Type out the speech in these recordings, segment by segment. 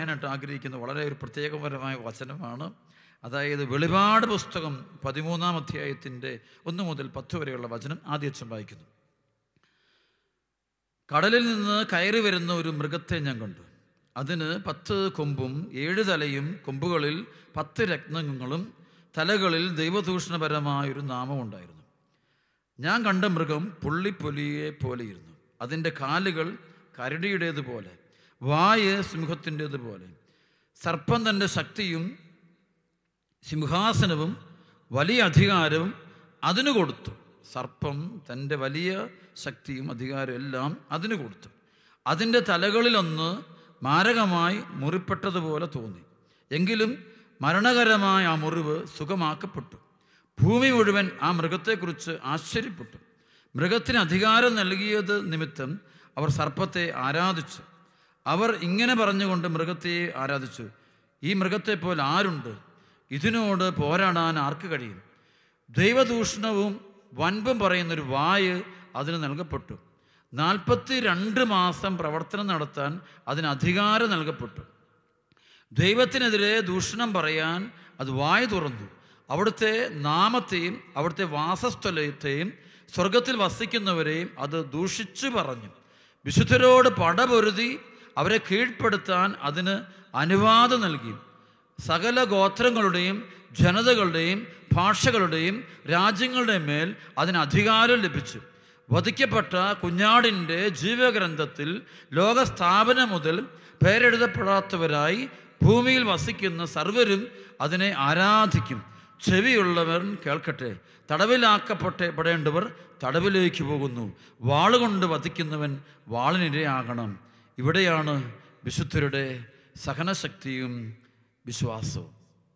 പറയാനായിട്ട് ആഗ്രഹിക്കുന്ന വളരെ ഒരു പ്രത്യേകപരമായ വചനമാണ് അതായത് വെളിപാട് പുസ്തകം പതിമൂന്നാം അധ്യായത്തിൻ്റെ ഒന്ന് മുതൽ പത്ത് വരെയുള്ള വചനം ആദ്യം വായിക്കുന്നു കടലിൽ നിന്ന് കയറി വരുന്ന ഒരു മൃഗത്തെ ഞാൻ കണ്ടു അതിന് പത്ത് കൊമ്പും ഏഴ് തലയും കൊമ്പുകളിൽ പത്ത് രത്നങ്ങളും തലകളിൽ ദൈവദൂഷണപരമായൊരു നാമമുണ്ടായിരുന്നു ഞാൻ കണ്ട മൃഗം പുള്ളിപ്പൊലിയെ പോലെയിരുന്നു അതിൻ്റെ കാലുകൾ കരടിയുടേതുപോലെ വായ് സിംഹത്തിൻ്റേതുപോലെ സർപ്പം തൻ്റെ ശക്തിയും സിംഹാസനവും വലിയ അധികാരവും അതിന് കൊടുത്തു സർപ്പം തൻ്റെ വലിയ ശക്തിയും അധികാരവും എല്ലാം അതിന് കൊടുത്തു അതിൻ്റെ തലകളിലൊന്ന് മാരകമായി മുറിപ്പെട്ടതുപോലെ തോന്നി എങ്കിലും മരണകരമായ ആ മുറിവ് സുഖമാക്കപ്പെട്ടു ഭൂമി മുഴുവൻ ആ മൃഗത്തെക്കുറിച്ച് ആശ്ചര്യപ്പെട്ടു മൃഗത്തിന് അധികാരം നൽകിയത് നിമിത്തം അവർ സർപ്പത്തെ ആരാധിച്ചു അവർ ഇങ്ങനെ പറഞ്ഞുകൊണ്ട് മൃഗത്തെ ആരാധിച്ചു ഈ മൃഗത്തെ പോലെ ആരുണ്ട് ഇതിനോട് പോരാടാൻ ആർക്ക് കഴിയും ദൈവദൂഷണവും വൻപും പറയുന്നൊരു വായ് അതിന് നൽകപ്പെട്ടു നാൽപ്പത്തി രണ്ട് മാസം പ്രവർത്തനം നടത്താൻ അതിന് അധികാരം നൽകപ്പെട്ടു ദൈവത്തിനെതിരെ ദൂഷണം പറയാൻ അത് വായ തുറന്നു അവിടുത്തെ നാമത്തെയും അവിടുത്തെ വാസസ്ഥലത്തെയും സ്വർഗത്തിൽ വസിക്കുന്നവരെയും അത് ദൂഷിച്ചു പറഞ്ഞു വിശുദ്ധരോട് പടപൊരുതി അവരെ കീഴ്പ്പെടുത്താൻ അതിന് അനുവാദം നൽകി സകല ഗോത്രങ്ങളുടെയും ജനതകളുടെയും ഭാഷകളുടെയും രാജ്യങ്ങളുടെയും മേൽ അതിന് അധികാരം ലഭിച്ചു വധിക്കപ്പെട്ട കുഞ്ഞാടിൻ്റെ ജീവഗ്രന്ഥത്തിൽ ലോകസ്ഥാപനം മുതൽ പേരെഴുതപ്പെടാത്തവരായി ഭൂമിയിൽ വസിക്കുന്ന സർവരും അതിനെ ആരാധിക്കും ചെവിയുള്ളവർ കേൾക്കട്ടെ തടവിലാക്കപ്പെട്ട പെടേണ്ടവർ തടവിലേക്ക് പോകുന്നു വാളുകൊണ്ട് വധിക്കുന്നവൻ വാളിനിരയാകണം ഇവിടെയാണ് വിശുദ്ധരുടെ സഹനശക്തിയും വിശ്വാസവും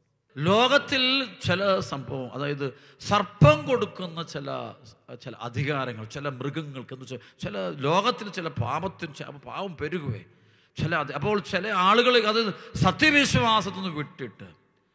ലോകത്തിൽ ചില സംഭവം അതായത് സർപ്പം കൊടുക്കുന്ന ചില ചില അധികാരങ്ങൾ ചില മൃഗങ്ങൾക്ക് എന്ന് വെച്ചാൽ ചില ലോകത്തിൽ ചില പാപത്തിന് ച- പാപം പെരുകുവേ ചില അത് അപ്പോൾ ചില ആളുകൾ അത് സത്യവിശ്വാസത്തിൽ നിന്ന് വിട്ടിട്ട്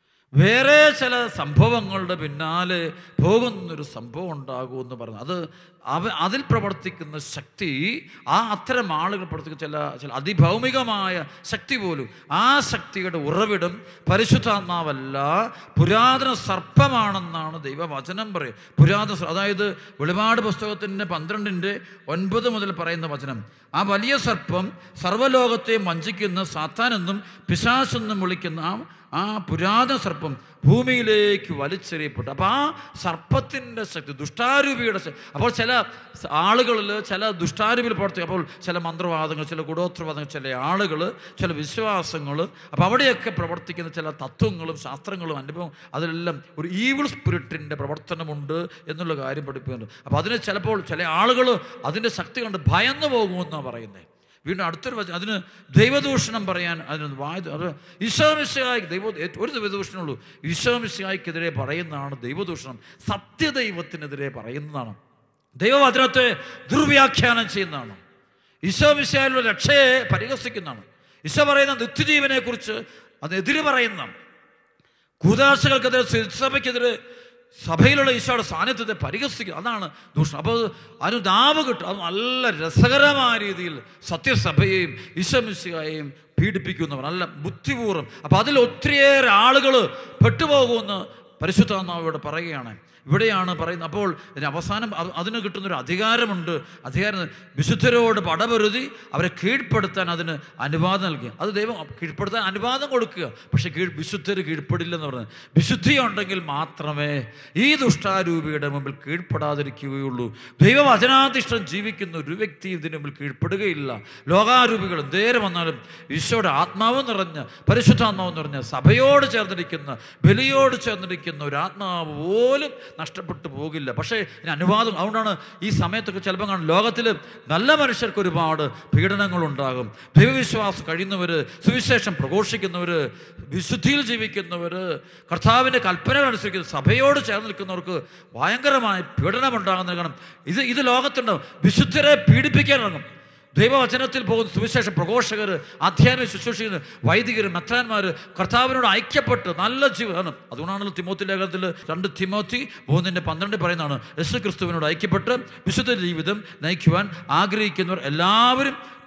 വേറെ ചില സംഭവങ്ങളുടെ പിന്നാലെ പോകുന്നൊരു സംഭവം ഉണ്ടാകുമെന്ന് പറഞ്ഞു അത് അവ അതിൽ പ്രവർത്തിക്കുന്ന ശക്തി ആ അത്തരം ആളുകൾ പ്രവർത്തിക്കുന്ന ചില ചില അതിഭൗമികമായ ശക്തി പോലും ആ ശക്തിയുടെ ഉറവിടം പരിശുദ്ധാത്മാവല്ല പുരാതന സർപ്പമാണെന്നാണ് ദൈവവചനം പറയും പുരാതന സർ- അതായത് വെളിപാട് പുസ്തകത്തിൻ്റെ പന്ത്രണ്ടിൻ്റെ ഒൻപത് മുതൽ പറയുന്ന വചനം ആ വലിയ സർപ്പം സർവ്വലോകത്തെയും വഞ്ചിക്കുന്ന സാത്താനെന്നും പിശാസെന്നും വിളിക്കുന്ന ആ ആ പുരാതന സർപ്പം ഭൂമിയിലേക്ക് വലിച്ചെറിയപ്പെട്ടു അപ്പോൾ ആ സർപ്പത്തിൻ്റെ ശക്തി ദുഷ്ടാരൂപിയുടെ ശക്തി അപ്പോൾ ചില ആളുകളിൽ ചില ദുഷ്ടാരൂപിയിൽ പ്രവർത്തിക്കും അപ്പോൾ ചില മന്ത്രവാദങ്ങൾ ചില ഗുഡോത്രവാദങ്ങൾ ചില ആളുകൾ ചില വിശ്വാസങ്ങൾ അപ്പോൾ അവിടെയൊക്കെ പ്രവർത്തിക്കുന്ന ചില തത്വങ്ങളും ശാസ്ത്രങ്ങളും അനുഭവം അതിലെല്ലാം ഒരു ഈവിൾ സ്പിരിറ്റിൻ്റെ പ്രവർത്തനമുണ്ട് എന്നുള്ള കാര്യം പഠിപ്പിക്കുന്നുണ്ട് അപ്പോൾ അതിന് ചിലപ്പോൾ ചില ആളുകൾ അതിൻ്റെ ശക്തി കണ്ട് ഭയന്നു പോകുമെന്നാണ് പറയുന്നത് വീണ്ടും അടുത്തൊരു വചനം അതിന് ദൈവദൂഷണം പറയാൻ അതിന് വായ അത് ഈശോമിശായി ദൈവ ഒരു ദൈവദൂഷണമുള്ളൂ ഈശോമിശായിക്കെതിരെ പറയുന്നതാണ് ദൈവദൂഷണം സത്യദൈവത്തിനെതിരെ പറയുന്നതാണ് ദൈവവചനത്തെ ദുർവ്യാഖ്യാനം ചെയ്യുന്നതാണ് ഈശോമിശായുള്ള രക്ഷയെ പരിഹസിക്കുന്നതാണ് ഈശോ പറയുന്ന നിത്യജീവനെ കുറിച്ച് അതിനെതിരെ പറയുന്നതാണ് കൂതാശകൾക്കെതിരെ സഭയ്ക്കെതിരെ സഭയിലുള്ള ഈശോയുടെ സാന്നിധ്യത്തെ പരിഹസിക്കുക അതാണ് ദൂഷണം അപ്പോൾ അതിന് നാവ് കിട്ടും അത് നല്ല രസകരമായ രീതിയിൽ സത്യസഭയെയും ഈശോമിശിയെയും പീഡിപ്പിക്കുന്നവർ നല്ല ബുദ്ധിപൂർവ്വം അപ്പോൾ അതിൽ ഒത്തിരിയേറെ ആളുകൾ പെട്ടുപോകുമെന്ന് പരിശുദ്ധാത്മാവോട് പറയുകയാണ് ഇവിടെയാണ് പറയുന്നത് അപ്പോൾ ഇതിന് അവസാനം അത് അതിന് കിട്ടുന്നൊരു അധികാരമുണ്ട് അധികാരം വിശുദ്ധരോട് പടപൊരുതി അവരെ കീഴ്പ്പെടുത്താൻ അതിന് അനുവാദം നൽകി അത് ദൈവം കീഴ്പ്പെടുത്താൻ അനുവാദം കൊടുക്കുക പക്ഷേ കീഴ് വിശുദ്ധർ കീഴ്പ്പെടില്ലെന്ന് പറഞ്ഞത് വിശുദ്ധി ഉണ്ടെങ്കിൽ മാത്രമേ ഈ ദുഷ്ടാരൂപിയുടെ മുമ്പിൽ കീഴ്പ്പെടാതിരിക്കുകയുള്ളൂ ദൈവവചനാധിഷ്ഠം ജീവിക്കുന്ന ഒരു വ്യക്തി ഇതിന് മുമ്പിൽ കീഴ്പ്പെടുകയില്ല ലോകാരൂപികൾ എന്തേരം വന്നാലും ഈശോയുടെ ആത്മാവ് നിറഞ്ഞ പരിശുദ്ധാത്മാവ് നിറഞ്ഞ സഭയോട് ചേർന്നിരിക്കുന്ന ബലിയോട് ചേർന്നിരിക്കുന്ന ഒരു ആത്മാവ് പോലും നഷ്ടപ്പെട്ടു പോകില്ല പക്ഷേ ഇതിന് അനുവാദം അതുകൊണ്ടാണ് ഈ സമയത്തൊക്കെ ചിലപ്പോൾ കാണും ലോകത്തിൽ നല്ല മനുഷ്യർക്ക് ഒരുപാട് പീഡനങ്ങളുണ്ടാകും ദൈവവിശ്വാസം കഴിയുന്നവർ സുവിശേഷം പ്രഘോഷിക്കുന്നവർ വിശുദ്ധിയിൽ ജീവിക്കുന്നവർ കർത്താവിൻ്റെ കൽപ്പനകൾ അനുസരിക്കുന്ന സഭയോട് ചേർന്ന് നിൽക്കുന്നവർക്ക് ഭയങ്കരമായ പീഡനം ഉണ്ടാകുന്ന കാരണം ഇത് ഇത് ലോകത്തുണ്ടാവും വിശുദ്ധരെ പീഡിപ്പിക്കാൻ ഇറങ്ങും ദൈവവചനത്തിൽ പോകുന്ന സുവിശേഷ പ്രഘോഷകർ അധ്യാപന ശുശ്രൂഷിക്കുന്ന വൈദികർ മെത്രാന്മാർ കർത്താവിനോട് ഐക്യപ്പെട്ട് നല്ല ജീവിതമാണ് അതുകൊണ്ടാണല്ലോ തിമോത്തി ലേഖനത്തിൽ രണ്ട് തിമോത്തി മൂന്നിൻ്റെ പന്ത്രണ്ട് പറയുന്നതാണ് യേശു ക്രിസ്തുവിനോട് ഐക്യപ്പെട്ട് വിശുദ്ധ ജീവിതം നയിക്കുവാൻ ആഗ്രഹിക്കുന്നവർ എല്ലാവരും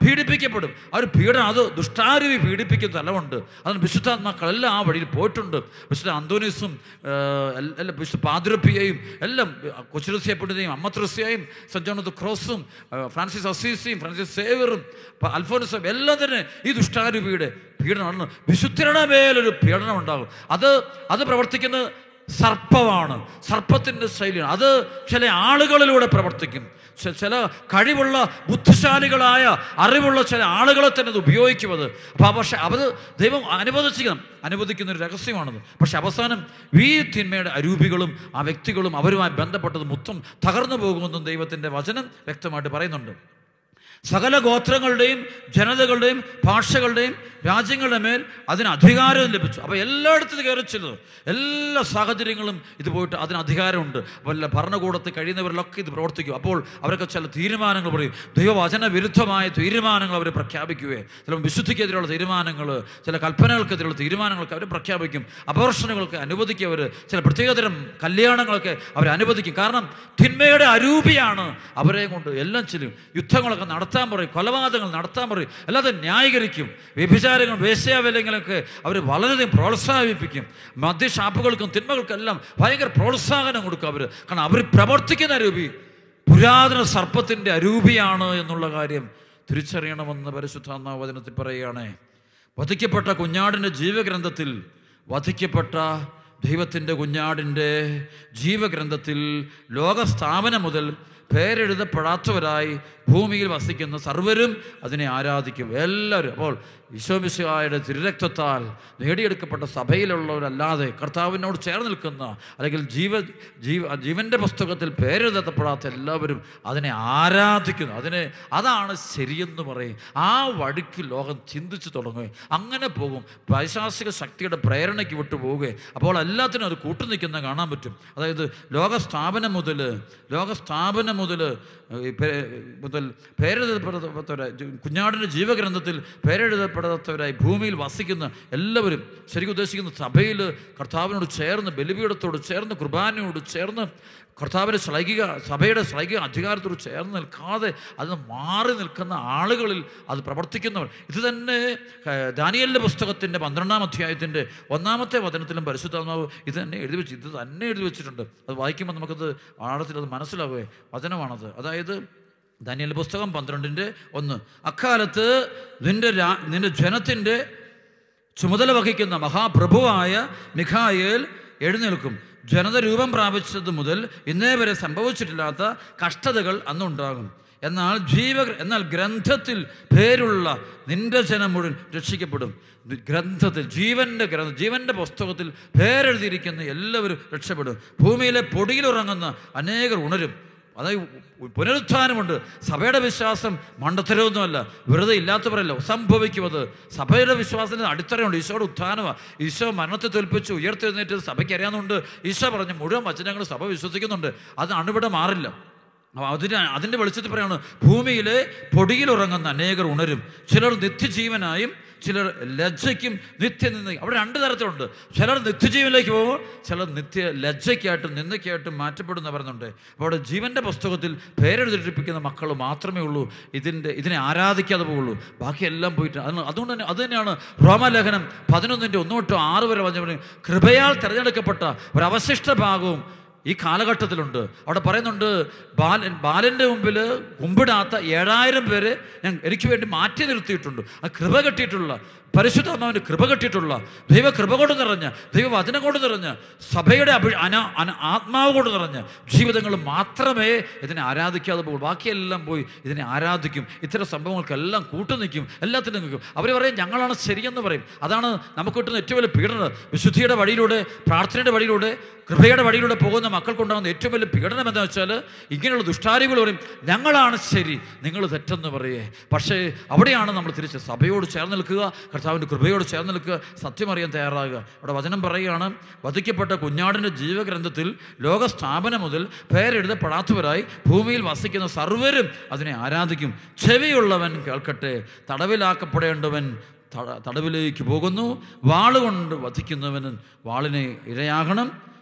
പീഡിപ്പിക്കപ്പെടും ആ ഒരു പീഡനം അത് ദുഷ്ടാരൂപി പീഡിപ്പിക്കുന്ന തലമുണ്ട് അതിന് വിശുദ്ധാത്മാക്കളെല്ലാം ആ വഴിയിൽ പോയിട്ടുണ്ട് വിശുദ്ധ അന്തോനീസും ആ, എൽ- എല്ലാം വിശുദ്ധ പാതിരപ്പിയെയും എല്ലാം കൊച്ചുറസിയെ പണ്ഡിതയും അമ്മത്രസിയെയും സെൻറ്റ് ജോൺ ഓഫ് ദ ക്രോസും ആ, ഫ്രാൻസിസ് അസീസിയും ഫ്രാൻസിസ് സേവറും പ- അൽഫോൻസും എല്ലാം തന്നെ ഈ ദുഷ്ടാരൂപിയുടെ പീഡനമാണ് വിശുദ്ധരുടെ മേലൊരു പീഡനം ഉണ്ടാകും അത് അത് പ്രവർത്തിക്കുന്നത് സർപ്പമാണ് സർപ്പത്തിൻ്റെ ശൈലിയാണ് അത് ചില ആളുകളിലൂടെ പ്രവർത്തിക്കും ചെ- ചില കഴിവുള്ള ബുദ്ധിശാലികളായ അറിവുള്ള ചില ആളുകളെ തന്നെ അത് ഉപയോഗിക്കും അത് അപ്പോൾ പക്ഷെ അത് ദൈവം അനുവദിക്കണം അനുവദിക്കുന്ന ഒരു രഹസ്യമാണത് പക്ഷെ അവസാനം ഈ തിന്മയുടെ അരൂപികളും ആ വ്യക്തികളും അവരുമായി ബന്ധപ്പെട്ടത് മൊത്തം തകർന്നു പോകുമെന്നും ദൈവത്തിൻ്റെ വചനം വ്യക്തമായിട്ട് പറയുന്നുണ്ട് സകല ഗോത്രങ്ങളുടെയും ജനതകളുടെയും ഭാഷകളുടെയും രാജ്യങ്ങളുടെ മേൽ അതിന് അധികാരം ലഭിച്ചു അപ്പോൾ എല്ലായിടത്തും ഇത് കയറി ചെല്ലുന്നു എല്ലാ സാഹചര്യങ്ങളും ഇത് പോയിട്ട് അതിന് അധികാരമുണ്ട് വല്ല ഭരണകൂടത്തിൽ കഴിയുന്നവരിലൊക്കെ ഇത് പ്രവർത്തിക്കും അപ്പോൾ അവരൊക്കെ ചില തീരുമാനങ്ങൾ പറയും ദൈവവചന വിരുദ്ധമായ തീരുമാനങ്ങൾ അവർ പ്രഖ്യാപിക്കുകയെ ചിലപ്പോൾ വിശുദ്ധിക്കെതിരെയുള്ള തീരുമാനങ്ങൾ ചില കൽപ്പനകൾക്കെതിരെയുള്ള തീരുമാനങ്ങളൊക്കെ അവർ പ്രഖ്യാപിക്കും അപവർഷണങ്ങൾക്ക് അനുവദിക്കും അവർ ചില പ്രത്യേകതരം കല്യാണങ്ങളൊക്കെ അവർ അനുവദിക്കും കാരണം തിന്മയുടെ അരൂപിയാണ് അവരെ കൊണ്ട് എല്ലാം ചെയ്യും യുദ്ധങ്ങളൊക്കെ നടത്താൻ പറയും കൊലപാതകങ്ങൾ നടത്താൻ പറയും അല്ലാതെ ന്യായീകരിക്കും വ്യഭിചാരങ്ങൾ വേശ്യാവിലങ്ങളൊക്കെ അവർ വളരെയധികം പ്രോത്സാഹിപ്പിക്കും മദ്യഷാപ്പുകൾക്കും തിന്മകൾക്കെല്ലാം ഭയങ്കര പ്രോത്സാഹനം കൊടുക്കും അവർ കാരണം അവർ പ്രവർത്തിക്കുന്ന അരൂപി പുരാതന സർപ്പത്തിൻ്റെ അരൂപിയാണ് എന്നുള്ള കാര്യം തിരിച്ചറിയണമെന്ന് പരിശുദ്ധ വചനത്തിൽ പറയുകയാണേ വധിക്കപ്പെട്ട കുഞ്ഞാടിൻ്റെ ജീവഗ്രന്ഥത്തിൽ വധിക്കപ്പെട്ട ദൈവത്തിൻ്റെ കുഞ്ഞാടിൻ്റെ ജീവഗ്രന്ഥത്തിൽ ലോകസ്ഥാപനം മുതൽ പേരെഴുതപ്പെടാത്തവരായി ഭൂമിയിൽ വസിക്കുന്ന സർവരും അതിനെ ആരാധിക്കും എല്ലാവരും അപ്പോൾ ഈശോമിശിഹായുടെ തിരുരക്തത്താൽ നേടിയെടുക്കപ്പെട്ട സഭയിലുള്ളവരല്ലാതെ കർത്താവിനോട് ചേർന്ന് നിൽക്കുന്ന അല്ലെങ്കിൽ ജീവ ജീവ ജീവൻ്റെ പുസ്തകത്തിൽ പേരെഴുതപ്പെടാത്ത എല്ലാവരും അതിനെ ആരാധിക്കുന്നു അതിനെ അതാണ് ശരിയെന്ന് പറയും ആ വഴിക്ക് ലോകം ചിന്തിച്ചു തുടങ്ങുക അങ്ങനെ പോകും പൈശാസിക ശക്തിയുടെ പ്രേരണയ്ക്ക് വിട്ടു പോവുകയും അപ്പോൾ എല്ലാത്തിനും അത് കൂട്ടു നിൽക്കുന്ന കാണാൻ പറ്റും അതായത് ലോകസ്ഥാപനം മുതൽ ലോകസ്ഥാപനം മുതൽ ഈ പേ- മുതൽ പേരെഴുതപ്പെടാത്തവരായി ജി- കുഞ്ഞാടിൻ്റെ ജീവഗ്രന്ഥത്തിൽ പേരെഴുതപ്പെടാത്തവരായി ഭൂമിയിൽ വസിക്കുന്ന എല്ലാവരും ശരിക്കും ഉദ്ദേശിക്കുന്ന സഭയിൽ കർത്താവിനോട് ചേർന്ന് ബലിപീഠത്തോട് ചേർന്ന് കുർബാനയോട് ചേർന്ന് കർത്താവിൻ്റെ ശ്ലൈകിക സഭയുടെ ശ്ലൈകിക അധികാരത്തോട് ചേർന്ന് നിൽക്കാതെ അതിന് മാറി നിൽക്കുന്ന ആളുകളിൽ അത് പ്രവർത്തിക്കുന്നവർ ഇത് തന്നെ ഏഹ്, ദാനിയേലിൻ്റെ പുസ്തകത്തിൻ്റെ പന്ത്രണ്ടാം അധ്യായത്തിൻ്റെ ഒന്നാമത്തെ വചനത്തിലും പരിശുദ്ധാത്മാവ് ഇത് തന്നെ എഴുതി വെച്ച് ഇത് തന്നെ എഴുതി വെച്ചിട്ടുണ്ട് അത് വായിക്കുമ്പോൾ നമുക്കത് ആഴത്തിൽ അത് മനസ്സിലാവുകയെ വചനമാണത് അതായത് ദാനിയേൽ പുസ്തകം പന്ത്രണ്ടിൻ്റെ ഒന്ന് അക്കാലത്ത് നിന്റെ രാ നിന്റെ ജനത്തിൻ്റെ ചുമതല വഹിക്കുന്ന മഹാപ്രഭുവായ മിഖായേൽ എഴുന്നേൽക്കും ജനത രൂപം പ്രാപിച്ചത് മുതൽ ഇന്നേ വരെ സംഭവിച്ചിട്ടില്ലാത്ത കഷ്ടതകൾ അന്നുണ്ടാകും എന്നാൽ ജീവ എന്നാൽ ഗ്രന്ഥത്തിൽ പേരുള്ള നിന്റെ ജനം മുഴുവൻ രക്ഷിക്കപ്പെടും ഗ്രന്ഥത്തിൽ ജീവന്റെ ഗ്രന്ഥം ജീവന്റെ പുസ്തകത്തിൽ പേരെഴുതിയിരിക്കുന്ന എല്ലാവരും രക്ഷപ്പെടും ഭൂമിയിലെ പൊടിയിലുറങ്ങുന്ന അനേകർ ഉണരും അതായത് പുനരുത്ഥാനമുണ്ട് സഭയുടെ വിശ്വാസം മണ്ടത്തരമൊന്നുമല്ല വെറുതെ ഇല്ലാത്തവരല്ല സംഭവിക്കും അത് സഭയുടെ വിശ്വാസത്തിന് അടിത്തറയുണ്ട് ഈശോയുടെ ഉത്ഥാനമാണ് ഈശോ മരണത്തെ തോൽപ്പിച്ച് ഉയർത്തെഴുന്നേറ്റ് സഭയ്ക്ക് അറിയാവുന്നുണ്ട് ഈശോ പറഞ്ഞ മുഴുവൻ വചനങ്ങൾ സഭ വിശ്വസിക്കുന്നുണ്ട് അത് അണുവിടെ മാറില്ല അപ്പോൾ അതിന് അതിൻ്റെ വെളിച്ചത്തിൽ പറയാണ് ഭൂമിയിലെ പൊടിയിലുറങ്ങുന്ന അനേകർ ഉണരും ചിലർ നിത്യജീവനായും ചിലർ ലജ്ജയ്ക്കും നിത്യനിന്ദ അവിടെ രണ്ട് തരത്തിലുണ്ട് ചിലർ നിത്യജീവനിലേക്ക് പോകുമ്പോൾ ചിലർ നിത്യ ലജ്ജയ്ക്കായിട്ടും നിന്ദയ്ക്കായിട്ടും മാറ്റപ്പെടുന്ന പറയുന്നുണ്ട് അപ്പോൾ അവിടെ ജീവൻ്റെ പുസ്തകത്തിൽ പേരെഴുതിപ്പിക്കുന്ന മക്കൾ മാത്രമേ ഉള്ളൂ ഇതിൻ്റെ ഇതിനെ ആരാധിക്കാതെ പോകുള്ളൂ ബാക്കിയെല്ലാം പോയിട്ട് അതാണ് അതുകൊണ്ട് തന്നെ അത് തന്നെയാണ് റോമലേഖനം പതിനൊന്നിൻ്റെ ഒന്ന് തൊട്ട് ആറ് വരെ പറഞ്ഞ കൃപയാൽ തിരഞ്ഞെടുക്കപ്പെട്ട ഒരു അവശിഷ്ട ഭാഗവും ഈ കാലഘട്ടത്തിലുണ്ട് അവിടെ പറയുന്നുണ്ട് ബാലൻ ബാലൻ്റെ മുമ്പിൽ കുമ്പിടാത്ത ഏഴായിരം പേരെ ഞാൻ എനിക്ക് വേണ്ടി മാറ്റി നിർത്തിയിട്ടുണ്ട് ആ കൃപ കെട്ടിയിട്ടുള്ള പരിശുദ്ധാത്മാവിൻ്റെ കൃപ കെട്ടിയിട്ടുള്ള ദൈവ കൃപ കൊണ്ട് നിറഞ്ഞ ദൈവവചനം കൊണ്ട് നിറഞ്ഞ സഭയുടെ അഭി അന അന ആത്മാവ് കൊണ്ട് നിറഞ്ഞ ജീവിതങ്ങൾ മാത്രമേ ഇതിനെ ആരാധിക്കാതെ പോകും ബാക്കിയെല്ലാം പോയി ഇതിനെ ആരാധിക്കും ഇത്തരം സംഭവങ്ങൾക്കെല്ലാം കൂട്ടു നിൽക്കും എല്ലാത്തിനും നിൽക്കും അവർ പറയും ഞങ്ങളാണ് ശരിയെന്ന് പറയും അതാണ് നമുക്ക് കിട്ടുന്ന ഏറ്റവും വലിയ പീഡനം വിശുദ്ധിയുടെ വഴിയിലൂടെ പ്രാർത്ഥനയുടെ വഴിയിലൂടെ കൃപയുടെ വഴിയിലൂടെ പോകുന്ന മക്കൾക്കുണ്ടാകുന്ന ഏറ്റവും വലിയ പീഡനം എന്താണെന്ന് വെച്ചാൽ ഇങ്ങനെയുള്ള ദുഷ്ടാരികൾ പറയും ഞങ്ങളാണ് ശരി നിങ്ങൾ തെറ്റെന്ന് പറയേ പക്ഷേ അവിടെയാണ് നമ്മൾ തിരിച്ച് സഭയോട് ചേർന്ന് നിൽക്കുക കർത്താവിൻ്റെ കൃപയോട് ചേർന്ന് നിൽക്കുക സത്യം അറിയാൻ തയ്യാറാകുക അവിടെ വചനം പറയുകയാണ് വധിക്കപ്പെട്ട കുഞ്ഞാടിൻ്റെ ജീവഗ്രന്ഥത്തിൽ ലോകസ്ഥാപനം മുതൽ പേരെഴുതപ്പെടാത്തവരായി ഭൂമിയിൽ വസിക്കുന്ന സർവരും അതിനെ ആരാധിക്കും ചെവിയുള്ളവൻ കേൾക്കട്ടെ തടവിലാക്കപ്പെടേണ്ടവൻ തട തടവിലേക്ക് പോകുന്നു വാളുകൊണ്ട് വധിക്കുന്നവന് വാളിനെ ഇരയാകണം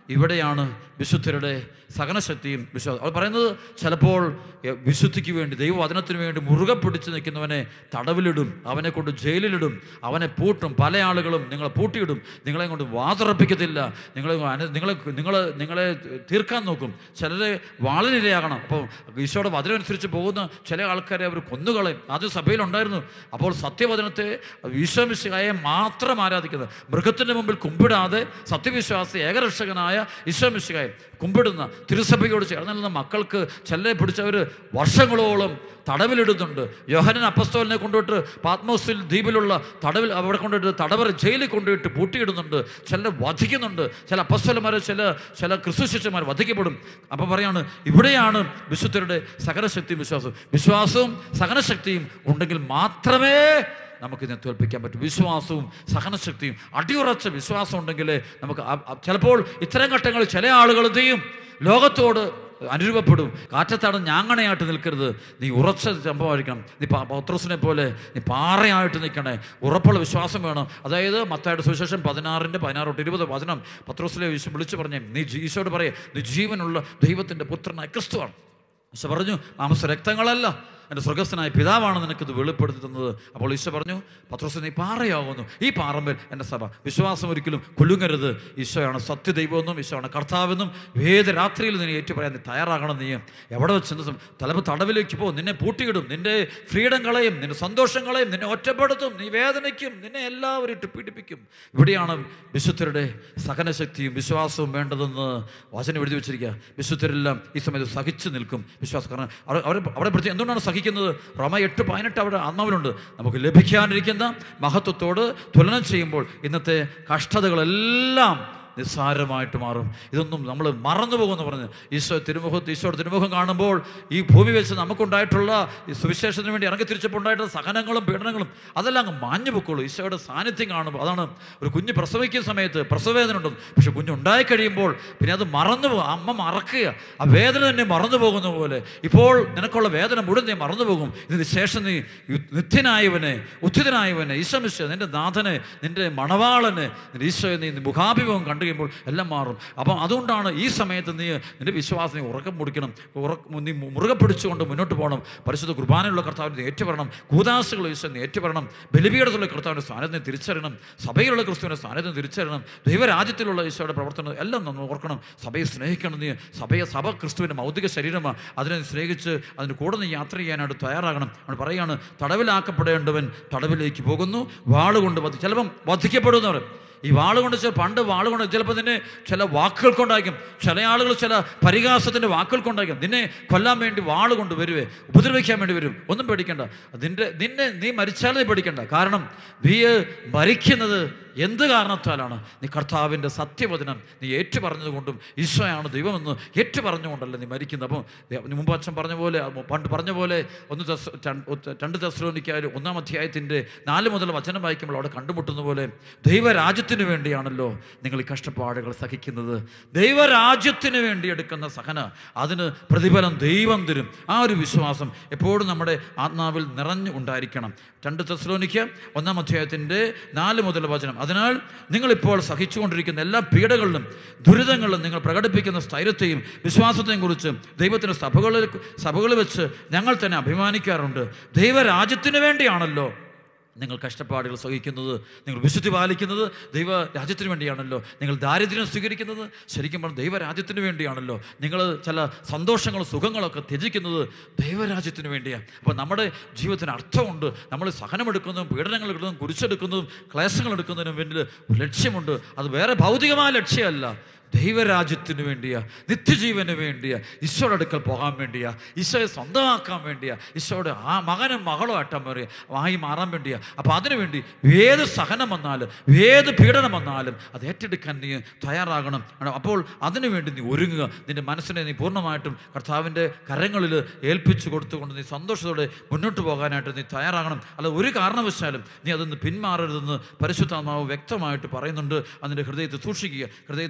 ഇവിടെയാണ് വിശുദ്ധരുടെ സഹനശക്തിയും വിശ്വാസം അവർ പറയുന്നത് ചിലപ്പോൾ എ, വിശുദ്ധിക്ക് വേണ്ടി ദൈവവചനത്തിന് വേണ്ടി മുറുകെ പിടിച്ച് നിൽക്കുന്നവനെ തടവിലിടും അവനെ കൊണ്ട് ജയിലിലിടും അവനെ പൂട്ടും പല ആളുകളും നിങ്ങളെ പൂട്ടിയിടും നിങ്ങളെ കൊണ്ട് വാതുറപ്പിക്കത്തില്ല നിങ്ങളെ അന- നിങ്ങളെ നിങ്ങൾ നിങ്ങളെ തീർക്കാൻ നോക്കും ചിലരെ വാളിനിരയാകണം അപ്പോൾ ഈശോയുടെ വചനം അനുസരിച്ച് പോകുന്ന ചില ആൾക്കാരെ അവർ കൊന്നുകളയും അത് സഭയിലുണ്ടായിരുന്നു അപ്പോൾ സത്യവചനത്തെ ഈശോമിശിഹായെ മാത്രം ആരാധിക്കുന്നത് മൃഗത്തിൻ്റെ മുമ്പിൽ കുമ്പിടാതെ സത്യവിശ്വാസി ഏകരക്ഷകനായ ഈശോമിശിഹായെ കുമ്പിടുന്ന തിരുസഭയോട് ചേർന്ന് നിന്ന മക്കൾക്ക് ചിലരെ പിടിച്ചവർ വർഷങ്ങളോളം തടവിലിടുന്നുണ്ട് യോഹനൻ അപ്പസ്തോലിനെ കൊണ്ടുപോയിട്ട് പാത്മോസിൽ ദ്വീപിലുള്ള തടവിൽ അവിടെ കൊണ്ടുപോയിട്ട് തടവർ ജയിലിൽ കൊണ്ടുപോയിട്ട് പൂട്ടിയിടുന്നുണ്ട് ചിലരെ വധിക്കുന്നുണ്ട് ചില അപ്പസ്തോലന്മാർ ചില ചില ക്രിസ്തു ശിഷ്യന്മാർ വധിക്കപ്പെടും അപ്പോൾ പറയാണ് ഇവിടെയാണ് വിശുദ്ധരുടെ സഹനശക്തിയും വിശ്വാസവും വിശ്വാസവും സഹനശക്തിയും ഉണ്ടെങ്കിൽ മാത്രമേ നമുക്കിതിനെ തോൽപ്പിക്കാൻ പറ്റും വിശ്വാസവും സഹനശക്തിയും അടിയുറച്ച വിശ്വാസം ഉണ്ടെങ്കിൽ നമുക്ക് ആ- ആ- ചിലപ്പോൾ ഇത്തരം ഘട്ടങ്ങളിൽ ചില ആളുകൾ എന്ത് ചെയ്യും ലോകത്തോട് അനുരൂപപ്പെടും കാറ്റത്താണ് ഞാങ്ങണയായിട്ട് നിൽക്കരുത് നീ ഉറച്ച സംഭവമായിരിക്കണം നീ പ- പത്രോസിനെ പോലെ നീ പാറയായിട്ട് നിൽക്കണേ ഉറപ്പുള്ള വിശ്വാസം വേണം അതായത് മത്തായുടെ സുവിശേഷം പതിനാറിൻ്റെ പതിനാറ് തൊട്ട് ഇരുപത് വചനം പത്രോസിലെ ഈശോ വിളിച്ചു പറഞ്ഞേ നീ ജീ- ഈശോയോട് പറയേ നീ ജീവനുള്ള ദൈവത്തിൻ്റെ പുത്രനായ ക്രിസ്തുവാണ് ഈശോ പറഞ്ഞു മാംസ രക്തങ്ങളല്ല എൻ്റെ സ്വർഗസ്ഥനായ പിതാവാണ് നിനക്കിത് വെളിപ്പെടുത്തി തന്നത് അപ്പോൾ ഈശോ പറഞ്ഞു പത്രോസ് നീ പാറയാകുന്നു ഈ പാറമ്പൽ എൻ്റെ സഭ വിശ്വാസം ഒരിക്കലും കൊല്ലുങ്ങരുത് ഈശോയാണ് സത്യദൈവമെന്നും ഈശോയാണ് കർത്താവെന്നും ഏത് രാത്രിയിൽ നീ ഏറ്റുപറയാൻ നീ തയ്യാറാകണം നീ എവിടെ വെച്ച് തലപ്പ് തടവിലേക്ക് പോകും നിന്നെ പൂട്ടിയിടും നിന്റെ ഫ്രീഡം കളയും നിന്റെ സന്തോഷം കളയും നിന്നെ ഒറ്റപ്പെടുത്തും നീ വേദനയ്ക്കും നിന്നെ എല്ലാവരും ഇട്ട് പീഡിപ്പിക്കും ഇവിടെയാണ് വിശുദ്ധരുടെ സഹനശക്തിയും വിശ്വാസവും വേണ്ടതെന്ന് വചനം എഴുതി വെച്ചിരിക്കുക വിശുദ്ധരെല്ലാം ഈ സമയത്ത് സഹിച്ചു നിൽക്കും വിശ്വാസം കാരണം അവർ അവർ അവിടെ പ്രത്യേകം എന്തുകൊണ്ടാണ് സഹിക്കുന്നത് റോമ എട്ട് പതിനെട്ട് അവിടെ ആത്മാവിലുണ്ട് നമുക്ക് ലഭിക്കാനിരിക്കുന്ന മഹത്വത്തോട് തുലനം ചെയ്യുമ്പോൾ ഇന്നത്തെ കഷ്ടതകളെല്ലാം നിസ്സാരമായിട്ട് മാറും ഇതൊന്നും നമ്മൾ മറന്നു പോകുമെന്ന് പറഞ്ഞ് ഈശോ തിരുമുഖത്ത് ഈശോയുടെ തിരുമുഖം കാണുമ്പോൾ ഈ ഭൂമി വെച്ച് നമുക്കുണ്ടായിട്ടുള്ള ഈ സുവിശേഷത്തിന് വേണ്ടി ഇറങ്ങി തിരിച്ചപ്പോൾ ഉണ്ടായിട്ടുള്ള സഹനങ്ങളും പീഡനങ്ങളും അതെല്ലാം അങ്ങ് മാഞ്ഞു പൊക്കോളൂ ഈശോയുടെ സാന്നിധ്യം കാണുമ്പോൾ അതാണ് ഒരു കുഞ്ഞ് പ്രസവിക്കുന്ന സമയത്ത് പ്രസവവേദന ഉണ്ട് പക്ഷെ കുഞ്ഞ് ഉണ്ടായി കഴിയുമ്പോൾ പിന്നെ അത് മറന്നു പോകും അമ്മ മറക്കുക ആ വേദന തന്നെ മറന്നു പോകുന്ന പോലെ ഇപ്പോൾ നിനക്കുള്ള വേദന മുഴുവൻ നീ മറന്നു പോകും ഇതിന് ശേഷം നീ യു- നിത്യനായവനെ ഉദ്ധിതനായവനെ ഈശ്വമിശ നിന്റെ നാഥനെ നിന്റെ മണവാളനെ നിന്റെ ഈശോയെ നീ മുഖാഭിമുഖം കണ്ടു കഴിയുമ്പോൾ എല്ലാം മാറും അപ്പം അതുകൊണ്ടാണ് ഈ സമയത്ത് നീ നിന്റെ വിശ്വാസം നീ ഉറക്കം പിടിക്കണം ഉറക്ക നീ മുറുകെ പിടിച്ചുകൊണ്ട് മുന്നോട്ട് പോകണം പരിശുദ്ധ കുർബാനയുള്ള കർത്താവിനെ ഏറ്റുപറയണം കൂതാശകൾ ഈശോ നീ ഏറ്റുപറയണം ബലിപീഠത്തിലുള്ള കർത്താവിൻ്റെ സ്ഥാനത്തെ തിരിച്ചറിയണം സഭയിലുള്ള ക്രിസ്തുവിൻ്റെ സ്ഥാനത്തെ തിരിച്ചറിയണം ദൈവരാജ്യത്തിലുള്ള ഈശോയുടെ പ്രവർത്തനം എല്ലാം നമ്മൾ ഓർക്കണം സഭയെ സ്നേഹിക്കണം നീ സഭയെ സഭ ക്രിസ്തുവിൻ്റെ മൗതിക ശരീരമാണ് അതിനെ നീ സ്നേഹിച്ച് അതിന് കൂടെ നീ യാത്ര ചെയ്യാനായിട്ട് തയ്യാറാകണം അവൻ പറയാണ് തടവിലാക്കപ്പെടേണ്ടവൻ തടവിലേക്ക് പോകുന്നു വാളുകൊണ്ട് വധി ചിലപ്പം വധിക്കപ്പെടുന്നവർ ഈ വാളുകൊണ്ട് ചില പണ്ട് വാളുകൊണ്ട് ചിലപ്പോൾ നിന്നെ ചില വാക്കുകൾ കൊണ്ടായിരിക്കും ചില ആളുകൾ ചില പരിഹാസത്തിൻ്റെ വാക്കുകൾ കൊണ്ടായിരിക്കും നിന്നെ കൊല്ലാൻ വേണ്ടി വാളുകൊണ്ട് വരുവേ ഉപദ്രവിക്കാൻ വേണ്ടി വരും ഒന്നും പേടിക്കണ്ട നിന്റെ നിന്നെ നീ മരിച്ചാൽ നീ പേടിക്കണ്ട കാരണം നീ മരിക്കുന്നത് എന്ത് കാരണത്താലാണ് നീ കർത്താവിൻ്റെ സത്യവചനം നീ ഏറ്റു പറഞ്ഞതുകൊണ്ടും ഈശോയാണ് ദൈവമെന്ന് ഏറ്റു പറഞ്ഞുകൊണ്ടല്ല നീ മരിക്കുന്നത് അപ്പം ദേ- മുമ്പ് അച്ഛൻ പറഞ്ഞ പോലെ അപ്പൊ പണ്ട് പറഞ്ഞ പോലെ ഒന്ന് തെസ്സ- രണ്ട് ഒത്ത് രണ്ട് തെസ്സലോനിക്കായാലും ഒന്നാം അധ്യായത്തിൻ്റെ നാല് മുതൽ വചനം വായിക്കുമ്പോൾ അവിടെ കണ്ടുമുട്ടുന്ന പോലെ ദൈവരാജ്യത്തിന് വേണ്ടിയാണല്ലോ നിങ്ങൾ ഈ കഷ്ടപ്പാടുകൾ സഹിക്കുന്നത് ദൈവരാജ്യത്തിന് വേണ്ടി എടുക്കുന്ന സഹന അതിന് പ്രതിഫലം ദൈവം തരും ആ ഒരു വിശ്വാസം എപ്പോഴും നമ്മുടെ ആത്മാവിൽ നിറഞ്ഞു ഉണ്ടായിരിക്കണം രണ്ട് തെസ്ലോനിക്ക് ഒന്നാം അധ്യായത്തിൻ്റെ നാല് മുതൽ വചനം അതിനാൽ നിങ്ങളിപ്പോൾ സഹിച്ചുകൊണ്ടിരിക്കുന്ന എല്ലാ പീഡകളിലും ദുരിതങ്ങളിലും നിങ്ങൾ പ്രകടിപ്പിക്കുന്ന സ്ഥൈര്യത്തെയും വിശ്വാസത്തെയും കുറിച്ച് ദൈവത്തിൻ്റെ സഭകളിൽ സഭകളിൽ വെച്ച് ഞങ്ങൾ തന്നെ അഭിമാനിക്കാറുണ്ട് ദൈവരാജ്യത്തിന് വേണ്ടിയാണല്ലോ നിങ്ങൾ കഷ്ടപ്പാടുകൾ സഹിക്കുന്നത് നിങ്ങൾ വിശുദ്ധി പാലിക്കുന്നത് ദൈവ രാജ്യത്തിന് വേണ്ടിയാണല്ലോ നിങ്ങൾ ദാരിദ്ര്യം സ്വീകരിക്കുന്നത് ശരിക്കും പറഞ്ഞാൽ ദൈവരാജ്യത്തിന് വേണ്ടിയാണല്ലോ നിങ്ങൾ ചില സന്തോഷങ്ങളും സുഖങ്ങളൊക്കെ ത്യജിക്കുന്നത് ദൈവരാജ്യത്തിന് വേണ്ടിയാണ് അപ്പോൾ നമ്മുടെ ജീവിതത്തിന് അർത്ഥമുണ്ട് നമ്മൾ സഹനമെടുക്കുന്നതും പീഡനങ്ങൾ എടുക്കുന്നതും കുരിശെടുക്കുന്നതും ക്ലേശങ്ങൾ എടുക്കുന്നതിനും വേണ്ടി ഒരു ലക്ഷ്യമുണ്ട് അത് വേറെ ഭൗതികമായ ലക്ഷ്യമല്ല ദൈവരാജ്യത്തിന് വേണ്ടിയാ നിത്യജീവന് വേണ്ടിയാ ഈശോയുടെ അടുക്കൽ പോകാൻ വേണ്ടിയാ ഈശോയെ സ്വന്തമാക്കാൻ വേണ്ടിയാ ഈശോയുടെ ആ മകനും മകളോ ആട്ടാൻ വേണ്ടിയ ആയി മാറാൻ വേണ്ടിയാ അപ്പോൾ അതിനു വേണ്ടി ഏത് സഹനം വന്നാലും ഏത് പീഡനം വന്നാലും അത് ഏറ്റെടുക്കാൻ നീ തയ്യാറാകണം ആണ്. അപ്പോൾ അതിനു വേണ്ടി നീ ഒരുങ്ങുക നിന്റെ മനസ്സിനെ നീ പൂർണ്ണമായിട്ടും കർത്താവിൻ്റെ കരങ്ങളിൽ ഏൽപ്പിച്ചു കൊടുത്തുകൊണ്ട് നീ സന്തോഷത്തോടെ മുന്നോട്ട് പോകാനായിട്ട് നീ തയ്യാറാകണം അല്ല ഒരു കാരണവശാലും നീ അതൊന്ന് പിന്മാറരുതെന്ന് പരിശുദ്ധാത്മാവ് വ്യക്തമായിട്ട് പറയുന്നുണ്ട് അതിൻ്റെ ഹൃദയത്തെ സൂക്ഷിക്കുക ഹൃദയത്തെ സൂക്ഷിച്ചു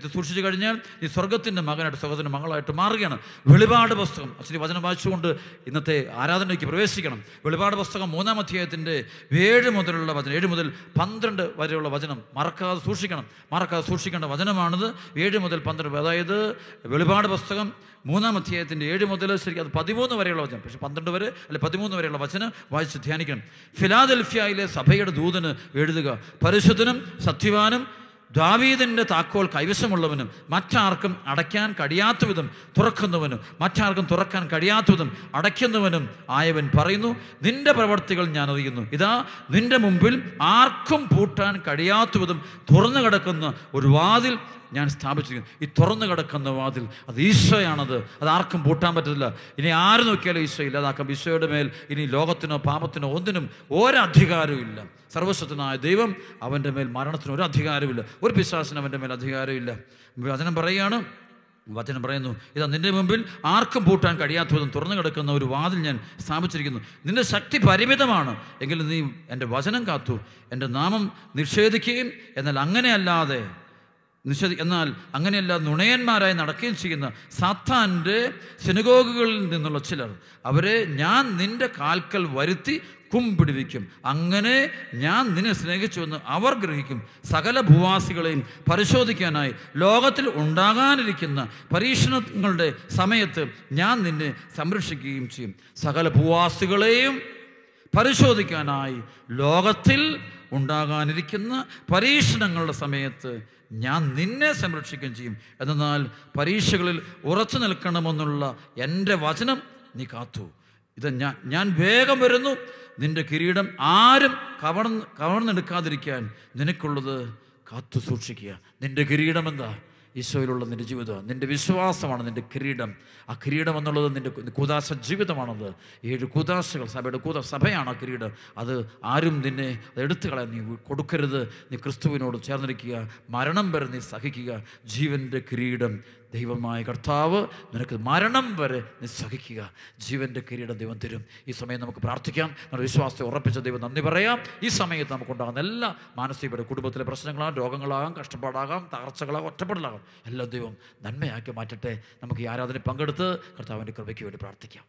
കഴിഞ്ഞാൽ നീ സ്വർഗത്തിൻ്റെ മകനായിട്ട് സ്വർഗത്തിൻ്റെ മകളായിട്ട് മാറുകയാണ് വെളിപാട് പുസ്തകം അച്ഛന് വചനം വായിച്ചുകൊണ്ട് ഇന്നത്തെ ആരാധനയ്ക്ക് പ്രവേശിക്കണം വെളിപാട് പുസ്തകം മൂന്നാം അധ്യായത്തിൻ്റെ ഏഴ് മുതലുള്ള വചനം ഏഴ് മുതൽ പന്ത്രണ്ട് വരെയുള്ള വചനം മറക്കാതെ സൂക്ഷിക്കണം മറക്കാതെ സൂക്ഷിക്കേണ്ട വചനമാണിത് ഏഴ് മുതൽ പന്ത്രണ്ട് അതായത് വെളിപാട് പുസ്തകം മൂന്നാം അധ്യായത്തിൻ്റെ ഏഴ് മുതൽ ശരിക്കും അത് പതിമൂന്ന് വരെയുള്ള വചനം പക്ഷേ പന്ത്രണ്ട് വരെ അല്ലെ പതിമൂന്ന് വരെയുള്ള വചനം വായിച്ച് ധ്യാനിക്കണം ഫിലാദൽഫിയയിലെ സഭയുടെ ദൂതന് എഴുതുക പരിശുദ്ധനും സത്യവാനും ദാവീദിൻ്റെ താക്കോൽ കൈവശമുള്ളവനും മറ്റാർക്കും അടയ്ക്കാൻ കഴിയാത്ത വിധം തുറക്കുന്നവനും മറ്റാർക്കും തുറക്കാൻ കഴിയാത്ത വിധം അടയ്ക്കുന്നവനും ആയവൻ പറയുന്നു നിന്റെ പ്രവർത്തികൾ ഞാൻ അറിയുന്നു ഇതാ നിന്റെ മുമ്പിൽ ആർക്കും പൂട്ടാൻ കഴിയാത്ത വിധം തുറന്നു കിടക്കുന്ന ഒരു വാതിൽ ഞാൻ സ്ഥാപിച്ചിരിക്കുന്നു ഈ തുറന്നു കിടക്കുന്ന വാതിൽ അത് ഈശോയാണത് അത് ആർക്കും പൂട്ടാൻ പറ്റത്തില്ല ഇനി ആര് നോക്കിയാലും ഈശോ ഇല്ലാതാക്കാം ഈശോയുടെ മേൽ ഇനി ലോകത്തിനോ പാപത്തിനോ ഒന്നിനും ഒരധികാരവും ഇല്ല സർവസ്വത്തനായ ദൈവം അവൻ്റെ മേൽ മരണത്തിന് ഒരു അധികാരമില്ല ഒരു പിശാസിന് അവൻ്റെ മേൽ അധികാരമില്ല വചനം പറയുകയാണ് വചനം പറയുന്നു ഇതാ നിന്റെ മുമ്പിൽ ആർക്കും പൂട്ടാൻ കഴിയാത്ത വിധം തുറന്നു കിടക്കുന്ന ഒരു വാതിൽ ഞാൻ സ്ഥാപിച്ചിരിക്കുന്നു നിന്റെ ശക്തി പരിമിതമാണ് എങ്കിലും നീ എൻ്റെ വചനം കാത്തു എൻ്റെ നാമം നിഷേധിക്കുകയും എന്നാൽ അങ്ങനെയല്ലാതെ നിഷേധി എന്നാൽ അങ്ങനെയല്ല നുണയന്മാരായി നടക്കുകയും ചെയ്യുന്ന സാത്താൻ്റെ സിനഗോഗുകളിൽ നിന്നുള്ള ചിലർ അവരെ ഞാൻ നിന്റെ കാൽക്കൽ വരുത്തി കുമ്പിടിവിക്കും അങ്ങനെ ഞാൻ നിന്നെ സ്നേഹിച്ചുവെന്ന് അവർ ഗ്രഹിക്കും സകല ഭൂവാസികളെയും പരിശോധിക്കാനായി ലോകത്തിൽ ഉണ്ടാകാനിരിക്കുന്ന പരീക്ഷണങ്ങളുടെ സമയത്ത് ഞാൻ നിന്നെ സംരക്ഷിക്കുകയും ചെയ്യും സകല ഭൂവാസികളെയും പരിശോധിക്കാനായി ലോകത്തിൽ ഉണ്ടാകാനിരിക്കുന്ന പരീക്ഷണങ്ങളുടെ സമയത്ത് ഞാൻ നിന്നെ സംരക്ഷിക്കുകയും ചെയ്യും എന്നാൽ പരീക്ഷകളിൽ ഉറച്ചു നിൽക്കണമെന്നുള്ള എൻ്റെ വചനം നീ കാത്തു ഇത് ഞാൻ ഞാൻ വേഗം വരുന്നു നിന്റെ കിരീടം ആരും കവർന്ന് കവർന്നെടുക്കാതിരിക്കാൻ നിനക്കുള്ളത് കാത്തു സൂക്ഷിക്കുക നിന്റെ കിരീടം എന്താ ഈശോയിലുള്ള നിന്റെ ജീവിതം നിന്റെ വിശ്വാസമാണ് നിന്റെ കിരീടം ആ കിരീടം എന്നുള്ളത് നിന്റെ കൂതാശ ജീവിതമാണത് ഏഴ് കൂതാശകൾ സഭയുടെ കൂത സഭയാണ് ആ കിരീടം അത് ആരും നിന്നെ അത് എടുത്തു കളയാൻ നീ കൊടുക്കരുത് നീ ക്രിസ്തുവിനോട് ചേർന്നിരിക്കുക മരണം വരെ നീ സഹിക്കുക ജീവൻ്റെ കിരീടം ദൈവമായ കർത്താവ് നിനക്ക് മരണം വരെ നീ സഹിക്കുക ജീവൻ്റെ കിരീടം ദൈവം തരും ഈ സമയം നമുക്ക് പ്രാർത്ഥിക്കാം നമ്മുടെ വിശ്വാസത്തെ ഉറപ്പിച്ച ദൈവം നന്ദി പറയാം ഈ സമയത്ത് നമുക്കുണ്ടാകുന്ന എല്ലാ മാനസികയുടെ കുടുംബത്തിലെ പ്രശ്നങ്ങളാകാം രോഗങ്ങളാകാം കഷ്ടപ്പാടാകാം തകർച്ചകളാകാം ഒറ്റപ്പെടലാകാം എല്ലാം ദൈവം നന്മയാക്കി മാറ്റട്ടെ നമുക്ക് ഈ ആരാധന പങ്കെടുത്ത് കർത്താവിൻ്റെ കൃപയ്ക്ക് വേണ്ടി പ്രാർത്ഥിക്കാം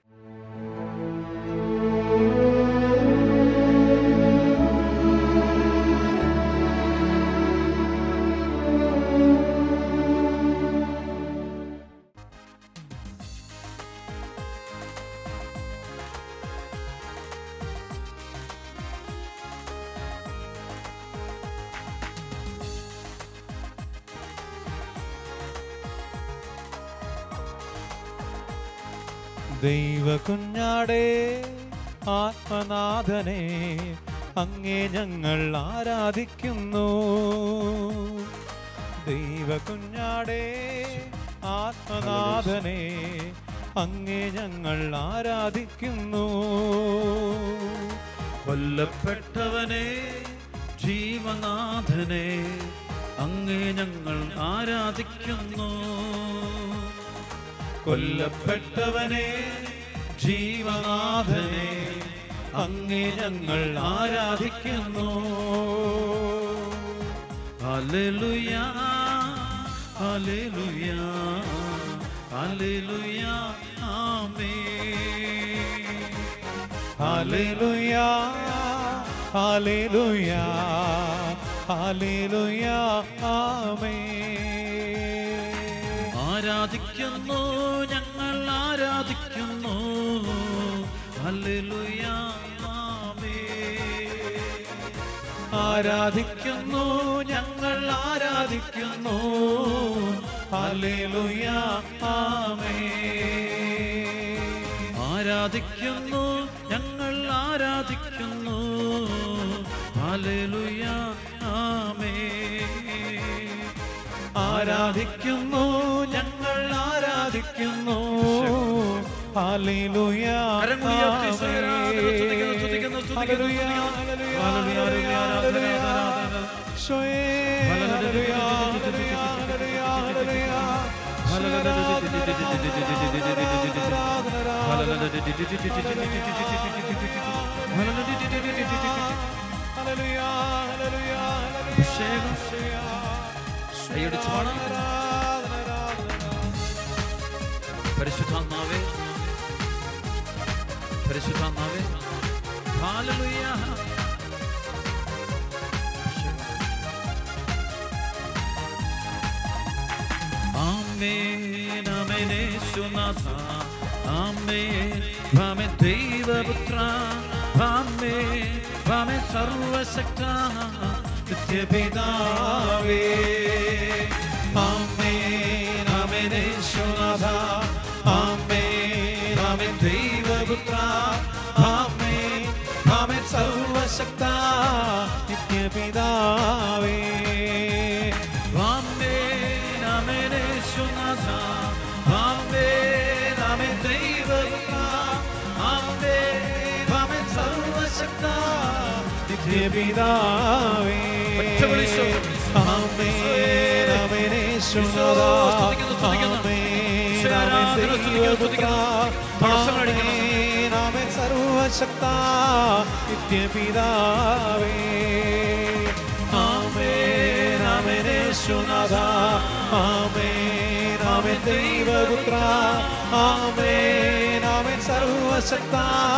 ദൈവ കുഞ്ഞാടേ ആത്മനാഥനെ അങ്ങേ ഞങ്ങൾ ആരാധിക്കുന്നു ദൈവ കുഞ്ഞാടേ ആത്മനാഥനെ അങ്ങേ ഞങ്ങൾ ആരാധിക്കുന്നു കൊല്ലപ്പെട്ടവനെ ജീവനാഥനെ അങ്ങേ ഞങ്ങൾ ആരാധിക്കുന്നു കൊല്ലപ്പെട്ടവനെ ജീവനാഥനെ അങ്ങേ ഞങ്ങൾ ആരാധിക്കുന്നു ഹല്ലേലൂയാ ഹല്ലേലൂയാ ഹല്ലേലൂയാ ആമേൻ ഹല്ലേലൂയാ ഹല്ലേലൂയാ ഹല്ലേലൂയാ ആമേൻ ആരാധിക്കുന്നു ഞങ്ങൾ ആരാധിക്കുന്നു ഹല്ലേലൂയാ ആമേൻ ആരാധിക്കുന്നു ഞങ്ങൾ ആരാധിക്കുന്നു ഹല്ലേലൂയാ ആമേൻ ആരാധിക്കുന്നു ഞങ്ങൾ ആരാധിക്കുന്നു ഹല്ലേലൂയാ ആമേൻ ആരാധിക്കുന്നു ഞങ്ങൾ ആരാധിക്കുന്നു ഹല്ലേലൂയാ കരം കൂടി ഉയർത്തി ഈശോയെ ആരാധന, സ്തുതിക്കുന്നു, സ്തുതിക്കുന്നു, സ്തുതിക്കുന്നു, സ്തുതിക്കുന്നു. ഹല്ലേലൂയ, ഹല്ലേലൂയ, ആരാധന, ആരാധന, ആരാധന. അഭിഷേകം കൈയടിച്ച് പാടാം പരിശുദ്ധാത്മാവേ പരിശുദ്ധാത്മാവേ ഹല്ലേലൂയ ആമേൻ ആമേൻ യേശുനാഥ ആമേൻ ആമേൻ ദൈവപുത്ര ആമേൻ ആമേൻ സർവശക്ത നിത്യപിതാവേ ആമേൻ ആമേൻ യേശുനാഥ ആമേൻ ആമേൻ ദൈവപുത്ര ആമേൻ ആമേൻ സർവശക്ത നിത്യപിതാവേ ആമേൻ ആമേൻ യേശുനാഥ ആമേൻ ആമേൻ ദൈവപുത്ര ആമേൻ ആമേൻ സർവശക്ത നിത്യപിതാവേ ഒറ്റ വിളിച്ചോ. ആമേൻ ആമേൻ യേശുനാഥ സ്തുതിക്കുന്നു, സ്തുതിക്കുന്നു. ആമേൻ ഈശോ ആമേൻ ആരാധന, സ്തുതിക്കുന്നു, ദൈവപുത്ര സ്തുതിക്കുന്നു. തടസ്സങ്ങളടിക്കണം. ആമേൻ ആമേൻ സർവശക്ത നിത്യപിതാവേ ആമേൻ ആമേൻ യേശുനാഥ ആമേൻ ആമേൻ ദൈവപുത്ര ആമേൻ ആമേൻ സർവശക്ത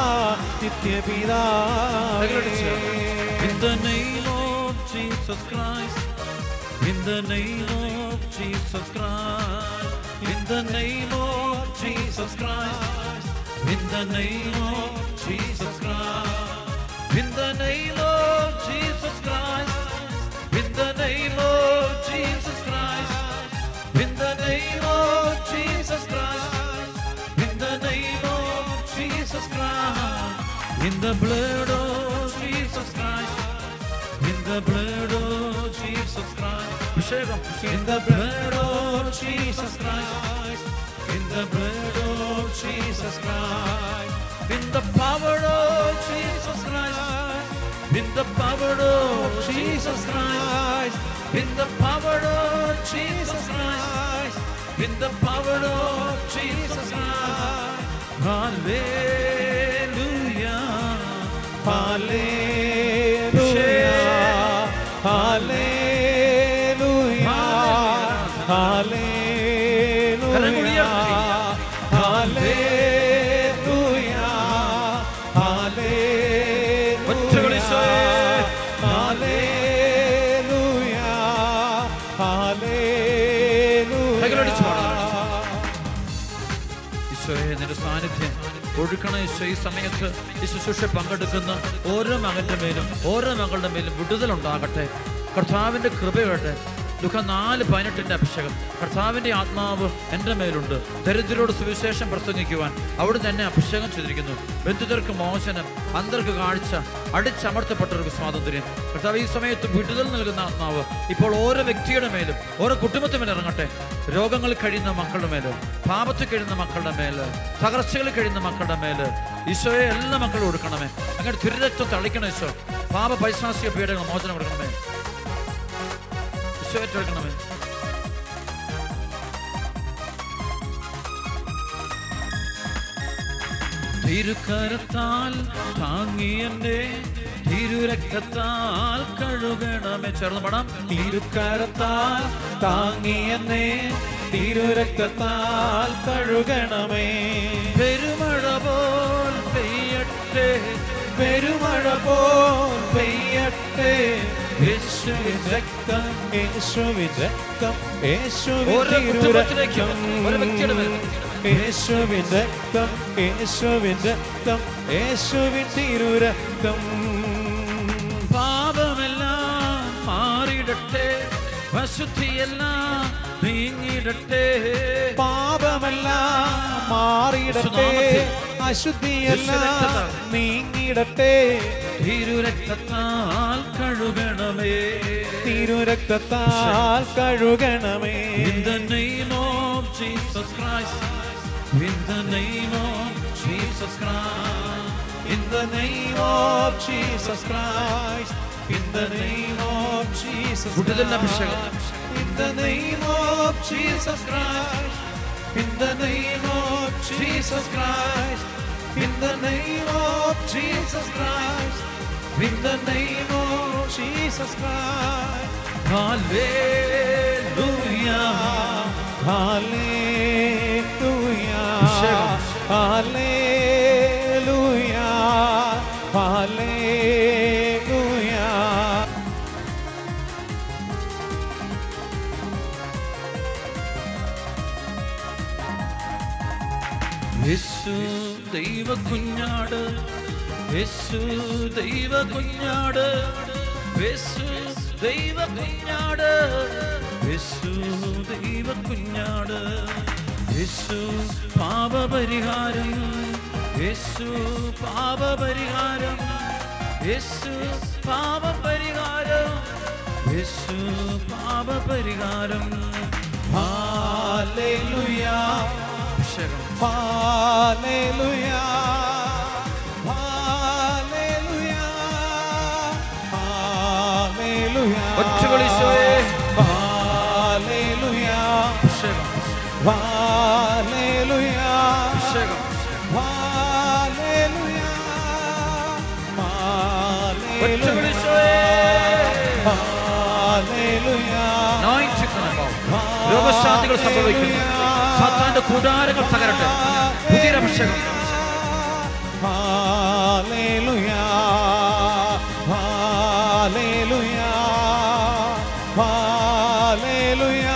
നിത്യപിതാവേ In the name of Jesus Christ, in the name of Jesus Christ, in the name of Jesus Christ, in the name of Jesus Christ, in the name of Jesus Christ, in the name of Jesus Christ, in the name of Jesus Christ, in the name of Jesus Christ, in the blood of Jesus Christ, in the blood of Jesus Christ, അഭിഷേകം in the blood of Jesus Christ, in the blood of Jesus Christ, in the power of Jesus Christ, in the power of Jesus Christ, in the power of Jesus Christ, in the power of Jesus Christ. Hallelujah. Hallelujah. Hallelujah. Hallelujah. Hallelujah. ഒറ്റ വിളിച്ചോയേ. Hallelujah. Hallelujah. കൈകളടിച്ച് പാടാം. ഈശോയെ നിന്റെ സാന്നിധ്യം ഒഴുക്കണ ഈശോ ഈ സമയത്ത് ഈ ശുശ്രൂഷ പങ്കെടുക്കുന്ന ഓരോ മകന്റെ മേലും ഓരോ മകളുടെ മേലും വിടുതലുണ്ടാകട്ടെ കർത്താവിന്റെ കൃപയുടെ ദുഃഖ നാല് പതിനെട്ടിന്റെ അഭിഷേകം കർത്താവിന്റെ ആത്മാവ് എൻ്റെ മേലുണ്ട് ദരിദ്രരോട് സുവിശേഷം പ്രസംഗിക്കുവാൻ അവിടെ തന്നെ അഭിഷേകം ചെയ്തിരിക്കുന്നു ബന്ധുതർക്ക് മോചനം അന്തർക്ക് കാഴ്ച അടിച്ചമർത്തപ്പെട്ടവർക്ക് സ്വാതന്ത്ര്യം കർത്താവ് ഈ സമയത്ത് വിടുതൽ നൽകുന്ന ആത്മാവ് ഇപ്പോൾ ഓരോ വ്യക്തിയുടെ മേലും ഓരോ കുടുംബത്തിന് മേലും ഇറങ്ങട്ടെ രോഗങ്ങളിൽ കഴിയുന്ന മക്കളുടെ മേല് പാപത്തിൽ കഴിയുന്ന മക്കളുടെ മേല് തകർച്ചകളിൽ കഴിയുന്ന മക്കളുടെ മേല് ഈശോയെ എല്ലാ മക്കളും കൊടുക്കണമേ അങ്ങനെ തിരുരക്തം തളിക്കണം ഈശോ പാപ പൈശാസിക പീഡകൾ മോചനം കൊടുക്കണമേ ഈശോ ഏറ്റെടുക്കണമേ തിരുക്കരത്താൽ താങ്ങിയെന്നെ തിരുരക്തത്താൽ കഴുകണമേ ചേർന്ന് പടാം തിരുക്കരത്താൽ താങ്ങിയെന്നേ തിരുരക്തത്താൽ കഴുകണമേ പെരുമഴ പോൽ പെയ്യട്ടെ പെരുമഴ പോൽ പെയ്യട്ടെ യേശുവിൻ രക്തം യേശുവിൻ രക്തം യേശുവിൻ ഓരോ കുടുംബത്തിലേക്കും തിരുരക്തം ഓരോ വ്യക്തിയുടെ മേൽ യേശുവിൻ രക്തം യേശുവിൻ രക്തം യേശുവിൻ തിരുരക്തം പാപമെല്ലാം മാറിയിടട്ടെ അശുദ്ധിയെല്ലാം നീങ്ങിയിടട്ടെ പാപമെല്ലാം മാറിയിടട്ടെ അശുദ്ധിയെല്ലാം നീങ്ങിടട്ടെ തിരുരക്തത്താൽ കഴുകണമേ തിരുരക്തത്താൽ കഴുകണമേ In the name of Jesus Christ, in the name of Jesus Christ, In the name of Jesus Christ In the name of Jesus വിടുതലിന്റെ അഭിഷേകം. Christ In the name of Jesus Christ In the name of Jesus Christ In the name of Jesus Christ In the name of Jesus Christ Hallelujah. Hallelujah യേശു ദൈവ കുഞ്ഞാട് യേശു ദൈവ കുഞ്ഞാട് യേശു ദൈവ കുഞ്ഞാട് യേശു ദൈവ കുഞ്ഞാട് യേശു പാപപരിഹാരം യേശു പാപപരിഹാരം യേശു പാപപരിഹാരം യേശു പാപപരിഹാരം Hallelujah. അഭിഷേകം Hallelujah. Hallelujah. Hallelujah. ഒറ്റവിളിച്ചോയേ. Hallelujah. അഭിഷേകം Hallelujah. അഭിഷേകം Hallelujah. ഒറ്റവിളിച്ചോയേ. Hallelujah. Anointing അനുഭവം. രോഗശാന്തികൾ സംഭവിക്കുന്നു സാത്താന്റെ കൂടാരങ്ങൾ തകരട്ടെ പുതിയൊരു അഭിഷേകം Hallelujah. Hallelujah. Hallelujah.